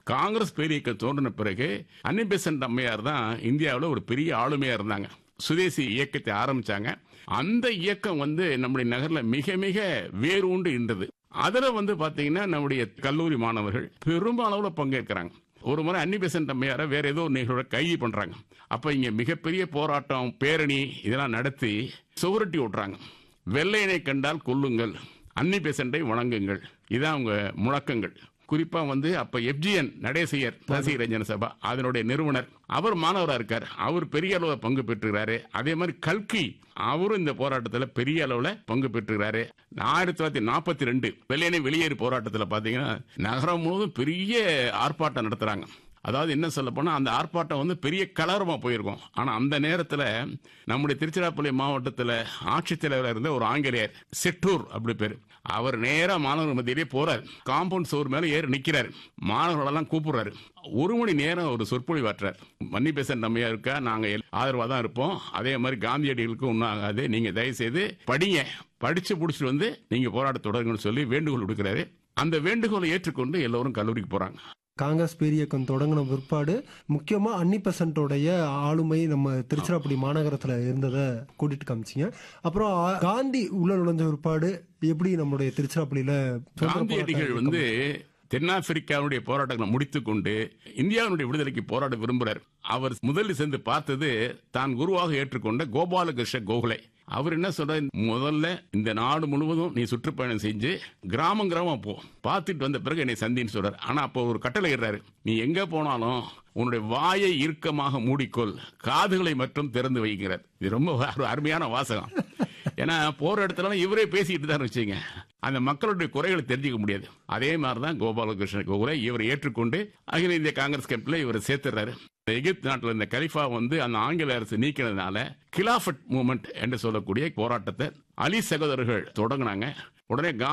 காங்கிரஸ் பேரியக்கம் தோன்றின பிறகு அன்னிபெசன்ட் அம்மையார் தான் இந்தியாவில் ஒரு பெரிய ஆளுமையா இருந்தாங்க சுதேசி இயக்கத்தை ஆரம்பிச்சாங்க அந்த இயக்கம் வந்து நம்முடைய நகர்ல மிக மிக வேரூண்டு இருந்தது அதுல வந்து பாத்தீங்கன்னா நம்முடைய கல்லூரி மாணவர்கள் பெரும்பாலாவில் பங்கேற்கிறாங்க ஒரு முறை அன்னி பெசன்ட் அம்மையார வேற ஏதோ ஒரு நிகழ்வோட கைது பண்றாங்க அப்ப இங்க மிகப்பெரிய போராட்டம் பேரணி இதெல்லாம் நடத்தி சுவரட்டி விட்றாங்க வெள்ளையனை கண்டால் கொல்லுங்கள் அன்னி பெசண்டை வணங்குங்கள் இதான் அவங்க முழக்கங்கள் குறிப்பா வந்து அப்ப எஃப்ஜிஎன் நடேசையர் ரசிக ரஞ்சன சபா அதனுடைய நிறுவனர் அவர் மாணவரா இருக்கார் அவர் பெரிய அளவுல பங்கு பெற்றுகிறாரு அதே மாதிரி கல்கி அவரும் இந்த போராட்டத்துல பெரிய அளவுல பங்கு பெற்றுகிறாரு ஆயிரத்தி தொள்ளாயிரத்தி நாற்பத்தி ரெண்டு வெள்ளையனை வெளியேறு போராட்டத்துல பாத்தீங்கன்னா நகரம் முழுவதும் பெரிய ஆர்ப்பாட்டம் நடத்துறாங்க அதாவது என்ன சொல்ல போனா அந்த ஆர்ப்பாட்டம் வந்து பெரிய கலரமா போயிருக்கும் ஆனா அந்த நேரத்துல நம்முடைய திருச்சிராப்பள்ளி மாவட்டத்துல ஆட்சித்தலைவராக இருந்த ஒரு ஆங்கிலேயர் செட்டூர் அப்படி பேரு அவர் நேரா மாணவர் மத்தியிலே போறாரு காம்பவுண்ட் சோர் மேல ஏறி நிக்கிறாரு மாணவர்களெல்லாம் கூப்பிடுறாரு ஒரு மணி நேரம் ஒரு சொற்பொழிவாற்றார் மன்னி பேசன் நம்மையா இருக்கா நாங்க ஆதரவா தான் இருப்போம் அதே மாதிரி காந்தியடிகளுக்கு ஒன்றும் ஆகாது நீங்க தயவு செய்து படிங்க படிச்சு முடிச்சுட்டு வந்து நீங்க போராட்ட தொடருங்கன்னு சொல்லி வேண்டுகோள் விடுக்கிறாரு அந்த வேண்டுகோளை ஏற்றுக்கொண்டு எல்லோரும் கல்லூரிக்கு போறாங்க காங்கிரஸ் பேரியக்கம் தொடங்கின பிற்பாடு முக்கியமா அன்னி பெசன்ட்டோடைய ஆளுமை நம்ம திருச்சிராப்பள்ளி மாநகரத்துல இருந்ததை கூட்டிட்டு காமிச்சிங்க அப்புறம் ஆ- காந்தி உள்ள நுழைஞ்ச பிற்பாடு எப்படி நம்மளுடைய திருச்சிராப்பள்ளியில சுதந்திர காந்தியடிகள் போராட்ட வந்து தென்னாப்பிரிக்காவுடைய போராட்டங்களை முடித்துக் கொண்டு இந்தியாவினுடைய விடுதலைக்கு போராட விரும்புறார் அவர் முதலில் சென்று பார்த்தது தான் குருவாக ஏற்றுக்கொண்ட கோபாலகிருஷ்ண கோகலே அவர் என்ன சொல்றாரு முதல்ல இந்த நாடு முழுவதும் நீ சுற்றுப்பயணம் செஞ்சு கிராமம் கிராமம் போ பார்த்துட்டு வந்த பிறகு என்னை சந்தின்னு சொல்றாரு ஆனா அப்போ ஒரு கட்டளை இடுறாரு நீ எங்க போனாலும் உன்னுடைய வாயை இறுக்கமாக மூடிக்கொள் காதுகளை மட்டும் திறந்து வைக்கிறார் இது ரொம்ப ஒரு அருமையான வாசகம் ஏன்னா போற இடத்துல இவரே பேசிட்டு தான் வச்சுங்க அந்த மக்களுடைய குறைகளை தெரிஞ்சுக்க முடியாது அதே மாதிரி தான் கோபாலகிருஷ்ண கோகுலை இவர் ஏற்றுக்கொண்டு அகில இந்திய காங்கிரஸ் கேம்பில் இவர் சேர்த்துறாரு எகிப்து நாட்டில் இந்த கலிஃபா வந்து அந்த ஆங்கில அரசு நீக்கினதுனால கிலாஃபட் மூமெண்ட் என்று சொல்லக்கூடிய போராட்டத்தை அலி சகோதரர்கள் தொடங்கினாங்க உடனே